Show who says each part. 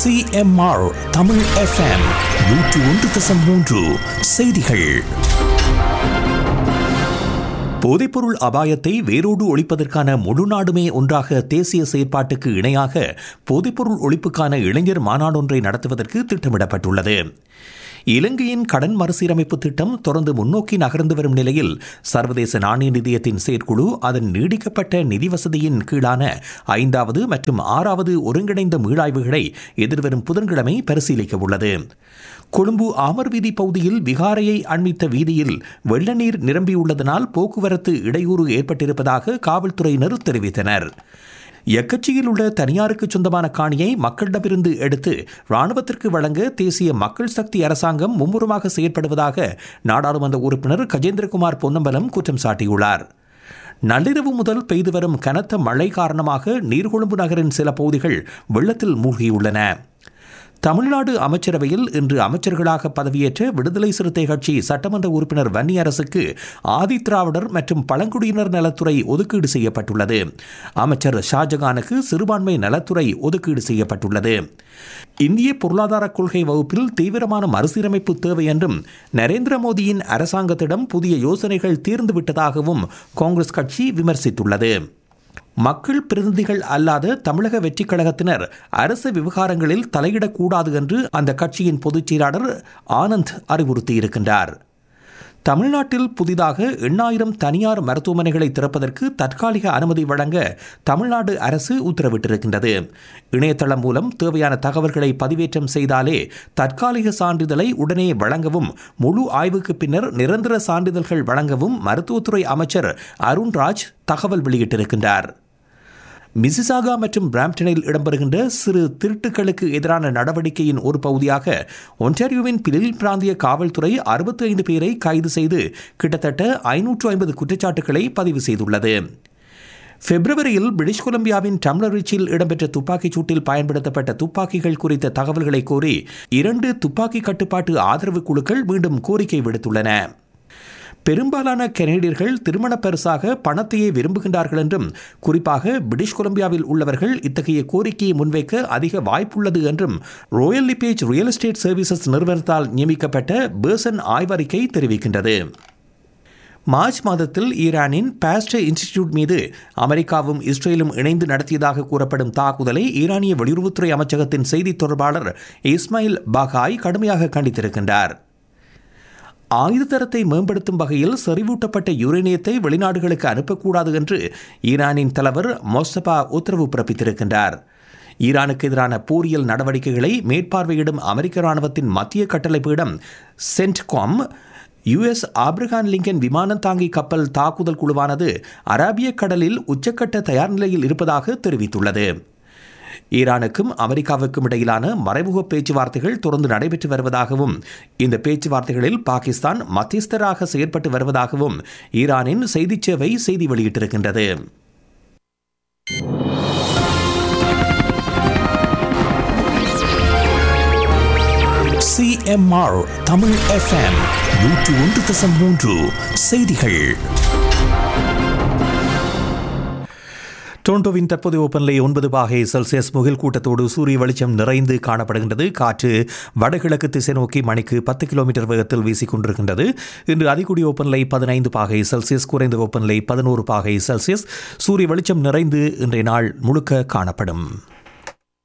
Speaker 1: CMR Tamil FM நூற்று ஒன்று தசம் மூன்று செய்திகள் போதைப்பொருள் அபாயத்தை வேரோடு ஒழிப்பதற்கான முழு நாடுமே ஒன்றாக தேசிய செயற்பாட்டுக்கு இணையாக போதைப்பொருள் ஒழிப்புக்கான இளைஞர் மாநாடொன்றை நடத்துவதற்கு திட்டமிடப்பட்டுள்ளது இலங்கையின் கடன் மறுசீரமைப்பு திட்டம் தொடர்ந்து முன்னோக்கி நகர்ந்து வரும் நிலையில் சர்வதேச நாணய நிதியத்தின் செயற்குழு அதன் நீடிக்கப்பட்ட நிதி வசதியின் கீழான ஐந்தாவது மற்றும் ஆறாவது ஒருங்கிணைந்த மீளாய்வுகளை எதிர்வரும் புதன்கிழமை பரிசீலிக்க உள்ளது கொழும்பு ஆமர் வீதி பகுதியில் விகாரையை அண்மித்த வீதியில் வெள்ள நீர் நிரம்பியுள்ளதனால் போக்குவரத்து இடையூறு ஏற்பட்டிருப்பதாக காவல்துறையினர் தெரிவித்தனர் எக்கட்சியில் உள்ள தனியாருக்கு சொந்தமான காணியை மக்களிடமிருந்து எடுத்து ராணுவத்திற்கு வழங்க தேசிய மக்கள் சக்தி அரசாங்கம் மும்முரமாக செயற்படுவதாக நாடாளுமன்ற உறுப்பினர் கஜேந்திரகுமார் பொன்னம்பலம் குற்றம் சாட்டியுள்ளார் நள்ளிரவு முதல் பெய்து வரும் கனத்த மழை காரணமாக நீர்கொழும்பு நகரின் சில பகுதிகள் வெள்ளத்தில் மூழ்கியுள்ளன தமிழ்நாடு அமைச்சரவையில் இன்று அமைச்சர்களாக பதவியேற்ற விடுதலை சிறுத்தை கட்சி சட்டமன்ற உறுப்பினர் வன்னி அரசுக்கு ஆதித்ராவிடர் மற்றும் பழங்குடியினர் நலத்துறை ஒதுக்கீடு செய்யப்பட்டுள்ளது அமைச்சர் ஷாஜகானுக்கு சிறுபான்மை நலத்துறை ஒதுக்கீடு செய்யப்பட்டுள்ளது இந்திய பொருளாதார கொள்கை வகுப்பில் தீவிரமான மறுசீரமைப்பு தேவை என்றும் நரேந்திர மோடியின் அரசாங்கத்திடம் புதிய யோசனைகள் தீர்ந்துவிட்டதாகவும் காங்கிரஸ் கட்சி விமர்சித்துள்ளது மக்கள் பிரதிநிதிகள் அல்லாத தமிழக வெற்றிக் கழகத்தினர் அரசு விவகாரங்களில் தலையிடக்கூடாது என்று அந்த கட்சியின் பொதுச் செயலாளர் ஆனந்த் அறிவுறுத்தியிருக்கின்றார் தமிழ்நாட்டில் புதிதாக எண்ணாயிரம் தனியார் மருத்துவமனைகளை திறப்பதற்கு தற்காலிக அனுமதி வழங்க தமிழ்நாடு அரசு உத்தரவிட்டிருக்கின்றது இணையதளம் மூலம் தேவையான தகவல்களை பதிவேற்றம் செய்தாலே தற்காலிக சான்றிதழை உடனே வழங்கவும் முழு ஆய்வுக்கு பின்னர் நிரந்தர சான்றிதழ்கள் வழங்கவும் மருத்துவத்துறை அமைச்சர் அருண்ராஜ் தகவல் வெளியிட்டிருக்கின்றார் மிசிசாகா மற்றும் பிராம்டனில் இடம்பெறுகின்ற சிறு திருட்டுகளுக்கு எதிரான நடவடிக்கையின் ஒரு பகுதியாக ஒன்டாரியோவின் பிலில் பிராந்திய காவல்துறை அறுபத்தி ஐந்து பேரை கைது செய்து கிட்டத்தட்ட ஐநூற்று ஐம்பது குற்றச்சாட்டுகளை பதிவு செய்துள்ளது பிப்ரவரியில் பிரிட்டிஷ் கொலம்பியாவின் டம்ளரிச்சில் இடம்பெற்ற துப்பாக்கிச் சூட்டில் பயன்படுத்தப்பட்ட துப்பாக்கிகள் குறித்த தகவல்களை கோரி இரண்டு துப்பாக்கி கட்டுப்பாட்டு ஆதரவு குழுக்கள் மீண்டும் கோரிக்கை விடுத்துள்ளன பெரும்பாலான கனேடியர்கள் திருமண பரிசாக பணத்தையே விரும்புகின்றார்கள் என்றும் குறிப்பாக பிரிட்டிஷ் கொலம்பியாவில் உள்ளவர்கள் இத்தகைய கோரிக்கையை முன்வைக்க அதிக வாய்ப்புள்ளது என்றும் Royal LePage real estate services நிறுவனத்தால் நியமிக்கப்பட்ட பேர்சன் ஆய்வறிக்கை தெரிவிக்கின்றது மார்ச் மாதத்தில் ஈரானின் பாஸ்டர் இன்ஸ்டிடியூட் மீது அமெரிக்காவும் இஸ்ரேலும் இணைந்து நடத்தியதாக கூறப்படும் தாக்குதலை ஈரானிய வெளியுறவுத்துறை அமைச்சகத்தின் செய்தி தொடர்பாளர் இஸ்மாயில் பாகாய் கடுமையாக கண்டித்திருக்கின்றார் ஆயுத தரத்தை மேம்படுத்தும் வகையில் செறிவூட்டப்பட்ட யுரேனியத்தை வெளிநாடுகளுக்கு அனுப்பக்கூடாது என்று ஈரானின் தலைவர் மொஸ்தபா உத்தரவு பிறப்பித்திருக்கின்றார் ஈரானுக்கு எதிரான போரியல் நடவடிக்கைகளை மேற்பார்வையிடும் அமெரிக்க ராணுவத்தின் மத்திய கட்டளை பீடம் சென்ட்காம் யுஎஸ் ஆப்ரஹான் லிங்கன் விமானம் தாங்கி கப்பல் தாக்குதல் குழுவானது அரேபிய கடலில் உச்சக்கட்ட தயார் நிலையில் இருப்பதாக தெரிவித்துள்ளது ஈரானுக்கும் அமெரிக்காவுக்கும் இடையிலான மறைமுக பேச்சுவார்த்தைகள் தொடர்ந்து நடைபெற்று வருவதாகவும் இந்த பேச்சுவார்த்தைகளில் பாகிஸ்தான் மத்தியஸ்தராக செயற்பட்டு வருவதாகவும் ஈரானின் செய்திச் சேவை செய்தி வெளியிட்டிருக்கின்றது சிஎம்ஆர் தமிழ் எஃப்எம் நூற்று ஒன்று தசம் மூன்று செய்திகள் டொரண்டோவின் தற்போதைய வெப்பநிலை ஒன்பது பாகை செல்சியஸ் முகில் கூட்டத்தோடு சூரிய வெளிச்சம் நிறைந்து காணப்படுகின்றது காற்று வடகிழக்கு திசை நோக்கி மணிக்கு பத்து கிலோமீட்டர் வேகத்தில் வீசிக் கொண்டிருக்கின்றது இன்று அதிகூடிய வெப்பநிலை பதினைந்து பாகை செல்சியஸ் குறைந்த வெப்பநிலை பதினோரு பாகை செல்சியஸ் சூரிய வெளிச்சம் நிறைந்து இன்றைய நாள் முழுக்க காணப்படும்